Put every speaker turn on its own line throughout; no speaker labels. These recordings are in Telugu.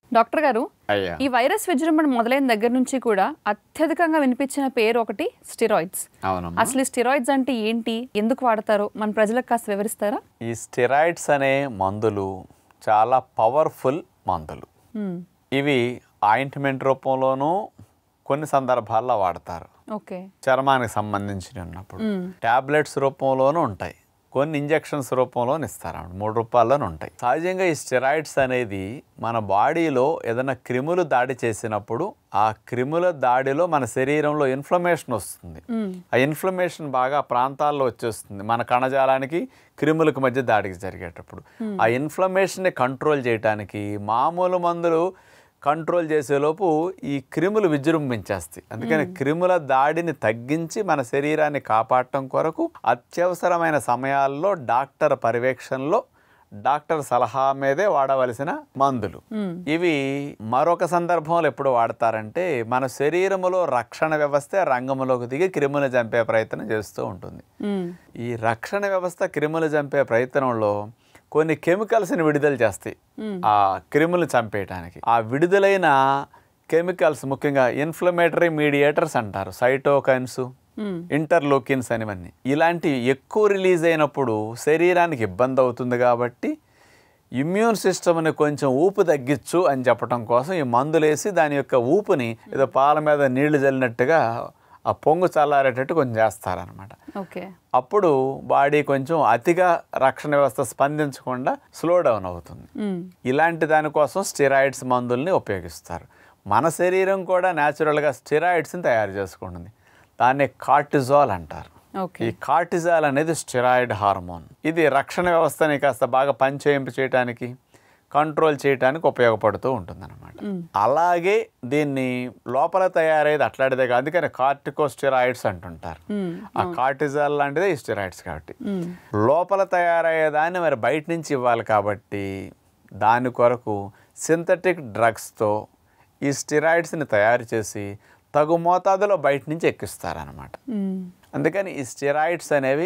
డాక్టర్ గారు
అయ్యా
ఈ వైరస్ విజృంభణ మొదలైన దగ్గర నుంచి కూడా అత్యధికంగా వినిపించిన పేరు ఒకటి స్టిరాయిడ్స్
అవునమ్మా
అసలు ఈ స్టిరాయిడ్స్ అంటే ఏంటి ఎందుకు వాడతారో మన ప్రజలకు కాస్త వివరిస్తారా
ఈ స్టెరాయిడ్స్ అనే మందులు చాలా పవర్ఫుల్ మందులు
మ్మ్.
ఇవి ఆయింట్మెంట్ రూపంలోనూ కొన్ని సందర్భాల్లో వాడతారు
ఓకే
చర్మానికి సంబంధించి ఉన్నప్పుడు టాబ్లెట్స్ రూపంలోనూ ఉంటాయి కొన్ని ఇంజెక్షన్స్ రూపంలోనూ ఇస్తారు మూడు రూపాయల్లోనూ ఉంటాయి సహజంగా ఈ స్టెరాయిడ్స్ అనేది మన బాడీలో ఏదైనా క్రిములు దాడి చేసినప్పుడు ఆ క్రిముల దాడిలో మన శరీరంలో ఇన్ఫ్లమేషన్ వస్తుంది ఆ ఇన్ఫ్లమేషన్ బాగా ఆ ప్రాంతాల్లో వచ్చేస్తుంది మన కణజాలానికి క్రిములకు మధ్య దాడికి జరిగేటప్పుడు ఆ ఇన్ఫ్లమేషన్ని కంట్రోల్ చేయడానికి మామూలు మందులు కంట్రోల్ చేసేలోపు ఈ క్రిములు విజృంభించేస్తాయి అందుకని క్రిముల దాడిని తగ్గించి మన శరీరాన్ని కాపాడటం కొరకు అత్యవసరమైన సమయాల్లో డాక్టర్ పర్యవేక్షణలో డాక్టర్ సలహా మీదే వాడవలసిన మందులు ఇవి మరొక సందర్భంలో ఎప్పుడు వాడతారంటే మన శరీరములో రక్షణ వ్యవస్థ రంగంలోకి దిగి క్రిములు చంపే ప్రయత్నం చేస్తూ ఉంటుంది
మ్మ్.
ఈ రక్షణ వ్యవస్థ క్రిములు చంపే ప్రయత్నంలో కొన్ని కెమికల్స్ని విడుదల చేస్తాయి ఆ క్రిములు చంపేయడానికి ఆ విడుదలైన కెమికల్స్ ముఖ్యంగా ఇన్ఫ్లమేటరీ మీడియేటర్స్ అంటారు సైటోకైన్స్ ఇంటర్లోకిన్స్ అనివన్నీ ఇలాంటివి ఎక్కువ రిలీజ్ అయినప్పుడు శరీరానికి ఇబ్బంది అవుతుంది కాబట్టి ఇమ్యూన్ సిస్టమ్ని కొంచెం ఊపు తగ్గించు అని చెప్పడం కోసం ఈ మందులేసి దాని యొక్క ఊపుని ఏదో పాల మీద నీళ్లు చల్లినట్టుగా ఆ పొంగు చల్లారేటట్టు కొంచెం చేస్తారనమాట
ఓకే
అప్పుడు బాడీ కొంచెం అతిగా రక్షణ వ్యవస్థ స్పందించకుండా స్లో డౌన్ అవుతుంది
మ్మ్.
ఇలాంటి దానికోసం స్టెరాయిడ్స్ మందుల్ని ఉపయోగిస్తారు మన శరీరం కూడా న్యాచురల్గా స్టెరాయిడ్స్ని తయారు చేసుకుంటుంది దాన్ని కార్టిజాల్ అంటారు
ఓకే
ఈ కార్టిజాల్ అనేది స్టెరాయిడ్ హార్మోన్ ఇది రక్షణ వ్యవస్థని కాస్త బాగా పనిచేయింపు చేయడానికి కంట్రోల్ చేయడానికి ఉపయోగపడుతూ ఉంటుందన్నమాట అలాగే దీన్ని లోపల తయారయ్యేది అట్లాంటిదే కాదు అందుకని కార్టికోస్టెరాయిడ్స్ అంటుంటారు
మ్మ్.
ఆ కార్టిజాల్ లాంటిదే ఈ స్టెరాయిడ్స్ కాబట్టి
మ్మ్.
లోపల తయారయ్యేదాన్ని మరి బయట నుంచి ఇవ్వాలి కాబట్టి దాని కొరకు సింథటిక్ డ్రగ్స్తో ఈ స్టెరాయిడ్స్ని తయారు చేసి తగు మోతాదులో బయట నుంచి ఎక్కిస్తారనమాట
మ్మ్.
అందుకని ఈ స్టెరాయిడ్స్ అనేవి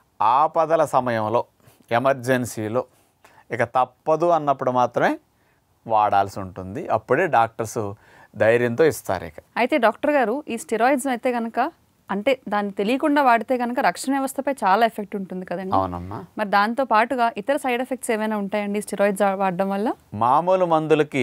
ఆపదల సమయంలో ఎమర్జెన్సీలో ఇక తప్పదు అన్నప్పుడు మాత్రమే వాడాల్సి ఉంటుంది అప్పుడే డాక్టర్స్ ధైర్యంతో ఇస్తారు ఇక
అయితే డాక్టర్ గారు ఈ స్టిరాయిడ్స్ అయితే కనుక అంటే దాన్ని తెలియకుండా వాడితే కనుక రక్షణ వ్యవస్థపై చాలా ఎఫెక్ట్ ఉంటుంది కదండి
అవునమ్మా
మరి దాంతో పాటుగా ఇతర సైడ్ ఎఫెక్ట్స్ ఏమైనా ఉంటాయండి స్టిరాయిడ్స్ వాడడం వల్ల
మామూలు మందులకి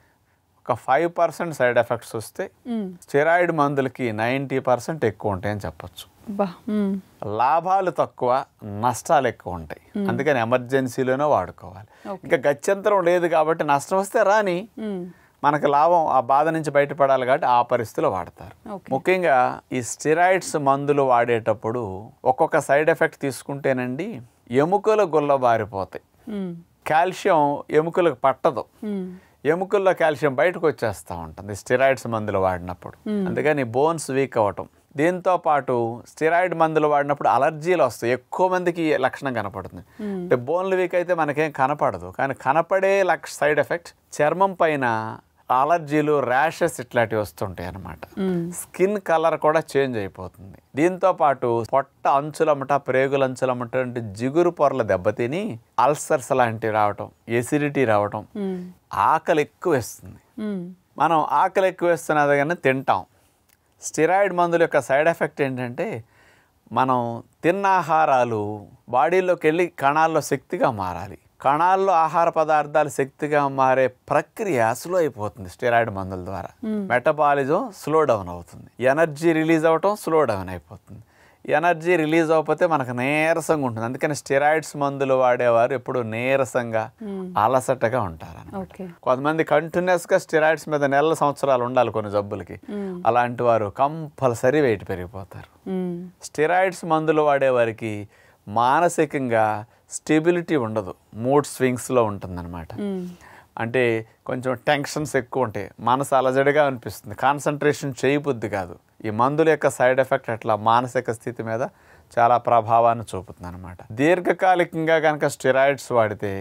ఒక ఫైవ్ పర్సెంట్ సైడ్ ఎఫెక్ట్స్ వస్తే
మ్మ్.
స్టెరాయిడ్ మందులకి నైంటీ పర్సెంట్ ఎక్కువ ఉంటాయని చెప్పొచ్చు
బా మ్మ్.
లాభాలు తక్కువ నష్టాలు ఎక్కువ ఉంటాయి అందుకని ఎమర్జెన్సీలోనే వాడుకోవాలి
Okay.
ఇంకా గత్యంతరం లేదు కాబట్టి నష్టం వస్తే రాని
మ్మ్.
మనకు లాభం ఆ బాధ నుంచి బయటపడాలి కాబట్టి ఆ పరిస్థితిలో వాడతారు
Okay.
ముఖ్యంగా ఈ స్టెరాయిడ్స్ మందులు వాడేటప్పుడు ఒక్కొక్క సైడ్ ఎఫెక్ట్ తీసుకుంటేనండి ఎముకలు గుల్లబారిపోతాయి
మ్మ్.
కాల్షియం ఎముకలకు పట్టదు
మ్మ్.
ఎముకల్లో కాల్షియం బయటకు వచ్చేస్తూ ఉంటుంది స్టెరాయిడ్స్ మందులు వాడినప్పుడు అందుకని బోన్స్ వీక్ అవ్వటం దీంతో పాటు స్టెరాయిడ్ మందులు వాడినప్పుడు అలర్జీలు వస్తాయి ఎక్కువ మందికి ఈ లక్షణం కనపడుతుంది అంటే బోన్లు వీక్ అయితే మనకేం కనపడదు కానీ కనపడే లక్ష సైడ్ ఎఫెక్ట్ చర్మం పైన అలర్జీలు ర్యాషెస్ ఇట్లాంటివి వస్తుంటాయి అన్నమాట స్కిన్ కలర్ కూడా చేంజ్ అయిపోతుంది దీంతో పాటు పొట్ట అంచులమట ప్రేగుల అంచులమట అంటే జిగురు పొరల దెబ్బతిని అల్సర్స్ లాంటివి రావటం ఎసిడిటీ రావటం
మ్మ్.
ఆకలి ఎక్కువ వేస్తుంది
మ్మ్.
మనం ఆకలి ఎక్కువ వేస్తున్నది కానీ తింటాం స్టిరాయిడ్ మందుల యొక్క సైడ్ ఎఫెక్ట్ ఏంటంటే మనం తిన్న ఆహారాలు బాడీలోకి వెళ్ళి కణాల్లో శక్తిగా మారాలి కణాల్లో ఆహార పదార్థాలు శక్తిగా మారే ప్రక్రియ స్లో అయిపోతుంది స్టెరాయిడ్ మందుల ద్వారా మెటబాలిజం స్లో డౌన్ అవుతుంది ఎనర్జీ రిలీజ్ అవ్వటం స్లో డౌన్ అయిపోతుంది ఎనర్జీ రిలీజ్ అవ్వకపోతే మనకు నీరసంగా ఉంటుంది అందుకని స్టెరాయిడ్స్ మందులు వాడేవారు ఎప్పుడు నీరసంగా అలసటగా ఉంటారు
ఓకే
కొంతమంది కంటిన్యూస్గా స్టెరాయిడ్స్ మీద నెలల సంవత్సరాలు ఉండాలి కొన్ని జబ్బులకి అలాంటి వారు కంపల్సరీ వెయిట్ పెరిగిపోతారు
మ్మ్.
స్టెరాయిడ్స్ మందులు వాడేవారికి మానసికంగా స్టెబిలిటీ ఉండదు మూడ్ స్వింగ్స్లో ఉంటుందన్నమాట
మ్మ్.
అంటే కొంచెం టెన్షన్స్ ఎక్కువ ఉంటాయి మనసు అలజడిగా అనిపిస్తుంది కాన్సన్ట్రేషన్ చేయబుద్ధి కాదు ఈ మందుల యొక్క సైడ్ ఎఫెక్ట్ అట్లా మానసిక స్థితి మీద చాలా ప్రభావాన్ని చూపుతుంది అనమాట దీర్ఘకాలికంగా కనుక స్టెరాయిడ్స్ వాడితే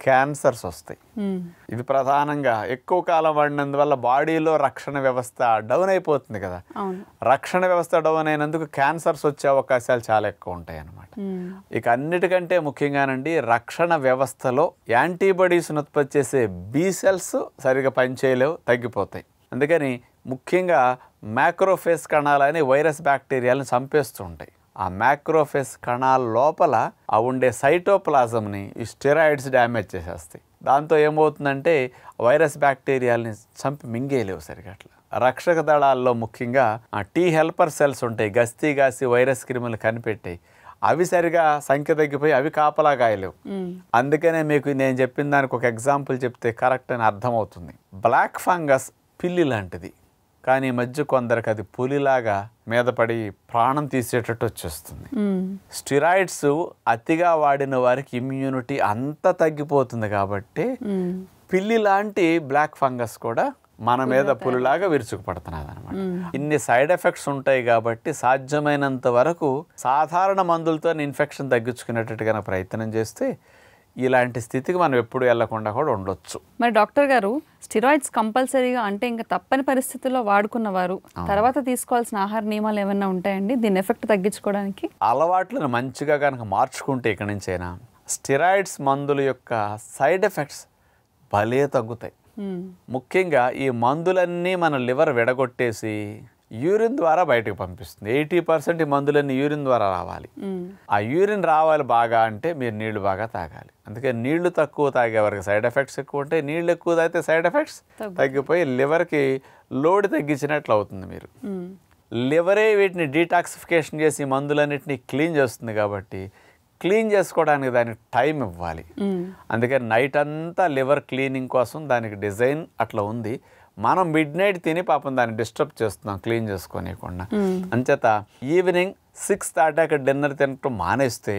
క్యాన్సర్స్ వస్తాయి
మ్మ్.
ఇది ప్రధానంగా ఎక్కువ కాలం వాడినందువల్ల బాడీలో రక్షణ వ్యవస్థ డౌన్ అయిపోతుంది కదా
అవును
రక్షణ వ్యవస్థ డౌన్ అయినందుకు క్యాన్సర్స్ వచ్చే అవకాశాలు చాలా ఎక్కువ ఉంటాయి అన్నమాట
మ్మ్.
ఇక అన్నిటికంటే ముఖ్యంగానండి రక్షణ వ్యవస్థలో యాంటీబాడీస్ను ఉత్పత్తి చేసే బీ సెల్స్ సరిగా పనిచేయలేవు తగ్గిపోతాయి అందుకని ముఖ్యంగా మ్యాక్రోఫేస్ కణాలని వైరస్ బ్యాక్టీరియాలను చంపేస్తూ ఉంటాయి ఆ మ్యాక్రోఫేస్ కణాల లోపల ఆ ఉండే సైటోప్లాజంని ఈ స్టెరాయిడ్స్ డ్యామేజ్ చేసేస్తాయి దాంతో ఏమవుతుందంటే వైరస్ బ్యాక్టీరియాలని చంపి మింగేయలేవు సరిగా అట్లా రక్షక దళాల్లో ముఖ్యంగా ఆ టీ హెల్పర్ సెల్స్ ఉంటాయి గస్తీ గాసి వైరస్ క్రిములు కనిపెట్టాయి అవి సరిగా సంఖ్య తగ్గిపోయి అవి కాపలా కాయలేవు
మ్మ్.
అందుకనే మీకు నేను చెప్పిన దానికి ఒక ఎగ్జాంపుల్ చెప్తే కరెక్ట్ అని అర్థమవుతుంది బ్లాక్ ఫంగస్ పిల్లి లాంటిది కానీ ఈ మధ్య కొందరికి అది పులిలాగా మీద పడి ప్రాణం తీసేటట్టు వచ్చేస్తుంది
మ్మ్.
స్టిరాయిడ్స్ అతిగా వాడిన వారికి ఇమ్యూనిటీ అంత తగ్గిపోతుంది కాబట్టి
మ్మ్.
పిల్లి లాంటి బ్లాక్ ఫంగస్ కూడా మన మీద పులిలాగా విరుచుకుపడుతున్నది అనమాట ఇన్ని సైడ్ ఎఫెక్ట్స్ ఉంటాయి కాబట్టి సాధ్యమైనంత వరకు సాధారణ మందులతో ఇన్ఫెక్షన్ తగ్గించుకునేటట్టుగా ప్రయత్నం చేస్తే ఇలాంటి స్థితికి మనం ఎప్పుడు వెళ్లకుండా కూడా ఉండొచ్చు
మరి డాక్టర్ గారు స్టిరాయిడ్స్ కంపల్సరీగా అంటే ఇంకా తప్పని పరిస్థితుల్లో వాడుకున్నవారు తర్వాత తీసుకోవాల్సిన ఆహార నియమాలు ఏమైనా ఉంటాయండి దీని ఎఫెక్ట్ తగ్గించుకోవడానికి
అలవాట్లను మంచిగా కనుక మార్చుకుంటే ఇక్కడి నుంచైనా స్టిరాయిడ్స్ మందుల యొక్క సైడ్ ఎఫెక్ట్స్ భలే తగ్గుతాయి
మ్మ్.
ముఖ్యంగా ఈ మందులన్నీ మన లివర్ విడగొట్టేసి యూరిన్ ద్వారా బయటకు పంపిస్తుంది ఎయిటీ పర్సెంట్ ఈ మందులన్నీ యూరిన్ ద్వారా రావాలి
మ్మ్.
ఆ యూరిన్ రావాలి బాగా అంటే మీరు నీళ్లు బాగా తాగాలి అందుకే నీళ్లు తక్కువ తాగే వరకు సైడ్ ఎఫెక్ట్స్ ఎక్కువ ఉంటాయి నీళ్లు ఎక్కువ తాగితే సైడ్ ఎఫెక్ట్స్
తగ్గుతాయి.
తగ్గిపోయి లివర్కి లోడ్ తగ్గించినట్లు అవుతుంది మీరు
మ్మ్.
లివరే వీటిని డీటాక్సిఫికేషన్ చేసి ఈ మందులన్నిటిని క్లీన్ చేస్తుంది కాబట్టి క్లీన్ చేసుకోవడానికి దానికి టైం ఇవ్వాలి
మ్మ్.
అందుకని నైట్ అంతా లివర్ క్లీనింగ్ కోసం దానికి డిజైన్ అట్లా ఉంది మనం మిడ్ నైట్ తిని పాపం దాన్ని డిస్టర్బ్ చేస్తున్నాం క్లీన్ చేసుకోనియకుండా
మ్మ్.
అంచేత ఈవినింగ్ సిక్స్ దాటాక డిన్నర్ తినటం మానేస్తే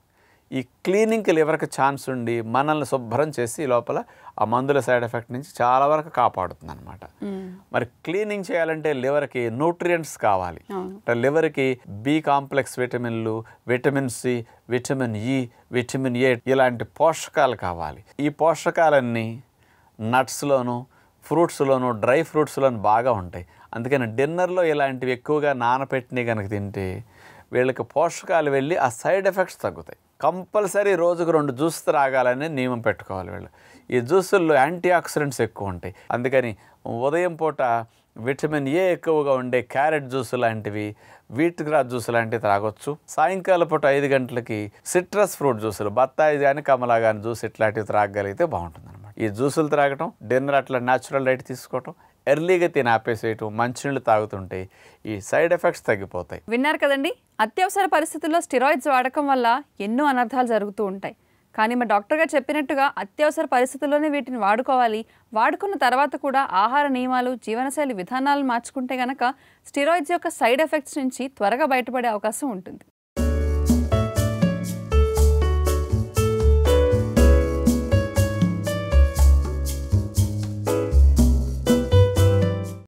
ఈ క్లీనింగ్కి లివర్కి ఛాన్స్ ఉండి మనల్ని శుభ్రం చేసి లోపల ఆ మందుల సైడ్ ఎఫెక్ట్ నుంచి చాలా వరకు కాపాడుతుంది అనమాట
మ్మ్.
మరి క్లీనింగ్ చేయాలంటే లివర్కి న్యూట్రియంట్స్ కావాలి
అవును
అంటే లివర్కి బి కాంప్లెక్స్ విటమిన్లు vitamin C vitamin E vitamin A ఇలాంటి పోషకాలు కావాలి ఈ పోషకాలన్నీ నట్స్లోను ఫ్రూట్స్లోను డ్రై ఫ్రూట్స్లోను బాగా ఉంటాయి అందుకని డిన్నర్లో ఇలాంటివి ఎక్కువగా నానపెట్టినవి కనుక తింటే వీళ్ళకి పోషకాలు వెళ్ళి ఆ సైడ్ ఎఫెక్ట్స్ తగ్గుతాయి కంపల్సరీ రోజుకు రెండు జ్యూస్ త్రాగాలనే నియమం పెట్టుకోవాలి వీళ్ళు ఈ జ్యూసుల్లో యాంటీ ఆక్సిడెంట్స్ ఎక్కువ ఉంటాయి అందుకని ఉదయం పూట విటమిన్ ఏ ఎక్కువగా ఉండే క్యారెట్ జ్యూస్ లాంటివి వీట్ గ్రాస్ జ్యూస్ లాంటివి త్రాగొచ్చు సాయంకాలం పూట ఐదు గంటలకి సిట్రస్ ఫ్రూట్ జ్యూసులు బత్తాయి కానీ కమలా కానీ జ్యూస్ ఇట్లాంటివి త్రాగలిగితే బాగుంటుంది అనమాట ఈ జ్యూసులు త్రాగటం డిన్నర్ అట్లా న్యాచురల్ డైట్ తీసుకోవటం ఎర్లీగా తిని ఆపేసేయటం మంచినీళ్ళు తాగుతుంటే ఈ సైడ్ ఎఫెక్ట్స్ తగ్గిపోతాయి
విన్నారు కదండి అత్యవసర పరిస్థితుల్లో స్టిరాయిడ్స్ వాడకం వల్ల ఎన్నో అనర్థాలు జరుగుతూ ఉంటాయి కానీ మా డాక్టర్ గారు చెప్పినట్టుగా అత్యవసర పరిస్థితుల్లోనే వీటిని వాడుకోవాలి వాడుకున్న తర్వాత కూడా ఆహార నియమాలు జీవనశైలి విధానాలను మార్చుకుంటే గనక స్టిరాయిడ్స్ యొక్క సైడ్ ఎఫెక్ట్స్ నుంచి త్వరగా బయటపడే అవకాశం ఉంటుంది